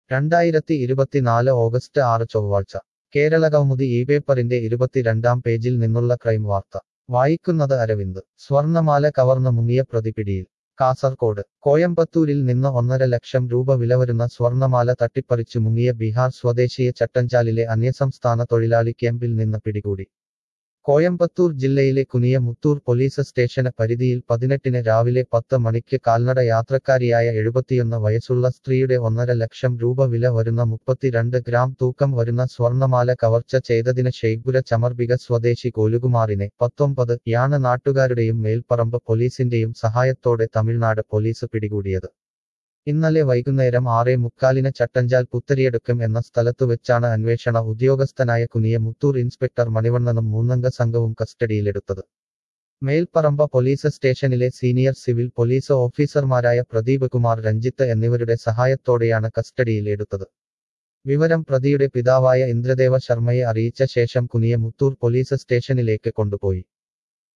രണ്ടായിരത്തി ഇരുപത്തിനാല് ഓഗസ്റ്റ് ആറ് ചൊവ്വാഴ്ച കേരള കൗമുദി ഈ പേപ്പറിന്റെ ഇരുപത്തിരണ്ടാം പേജിൽ നിന്നുള്ള ക്രൈം വാർത്ത വായിക്കുന്നത് അരവിന്ദ് സ്വർണമാല കവർന്ന് മുങ്ങിയ പ്രതി പിടിയിൽ കാസർകോട് കോയമ്പത്തൂരിൽ നിന്ന് ഒന്നര ലക്ഷം രൂപ വില വരുന്ന സ്വർണമാല തട്ടിപ്പറിച്ചു മുങ്ങിയ ബീഹാർ സ്വദേശിയെ ചട്ടഞ്ചാലിലെ അന്യസംസ്ഥാന തൊഴിലാളി ക്യാമ്പിൽ നിന്ന് പിടികൂടി കോയമ്പത്തൂർ ജില്ലയിലെ കുനിയ മുത്തൂർ പോലീസ് സ്റ്റേഷന് പരിധിയിൽ പതിനെട്ടിന് രാവിലെ പത്ത് മണിക്ക് കാൽനട യാത്രക്കാരിയായ എഴുപത്തിയൊന്ന് വയസ്സുള്ള സ്ത്രീയുടെ ഒന്നര ലക്ഷം രൂപ വില വരുന്ന മുപ്പത്തിരണ്ട് ഗ്രാം തൂക്കം വരുന്ന സ്വർണമാല കവർച്ച ചെയ്തതിന് ഷെയ്ഖുര ചമർബിക സ്വദേശി കോലുകുമാറിനെ പത്തൊമ്പത് യാണ് നാട്ടുകാരുടെയും മേൽപ്പറമ്പ് പോലീസിന്റെയും സഹായത്തോടെ തമിഴ്നാട് പോലീസ് പിടികൂടിയത് ഇന്നലെ വൈകുന്നേരം ആറേ മുക്കാലിന് ചട്ടഞ്ചാൽ പുത്തരിയടുക്കം എന്ന സ്ഥലത്തു വെച്ചാണ് അന്വേഷണ ഉദ്യോഗസ്ഥനായ കുനിയ മുത്തൂർ ഇൻസ്പെക്ടർ മണിവണ്ണനും മൂന്നംഗ സംഘവും കസ്റ്റഡിയിലെടുത്തത് മേൽപ്പറമ്പ പോലീസ് സ്റ്റേഷനിലെ സീനിയർ സിവിൽ പോലീസ് ഓഫീസർമാരായ പ്രദീപ് കുമാർ രഞ്ജിത്ത് എന്നിവരുടെ സഹായത്തോടെയാണ് കസ്റ്റഡിയിൽ എടുത്തത് വിവരം പ്രതിയുടെ പിതാവായ ഇന്ദ്രദേവ ശർമ്മയെ അറിയിച്ച ശേഷം കുനിയ മുത്തൂർ പോലീസ് സ്റ്റേഷനിലേക്ക് കൊണ്ടുപോയി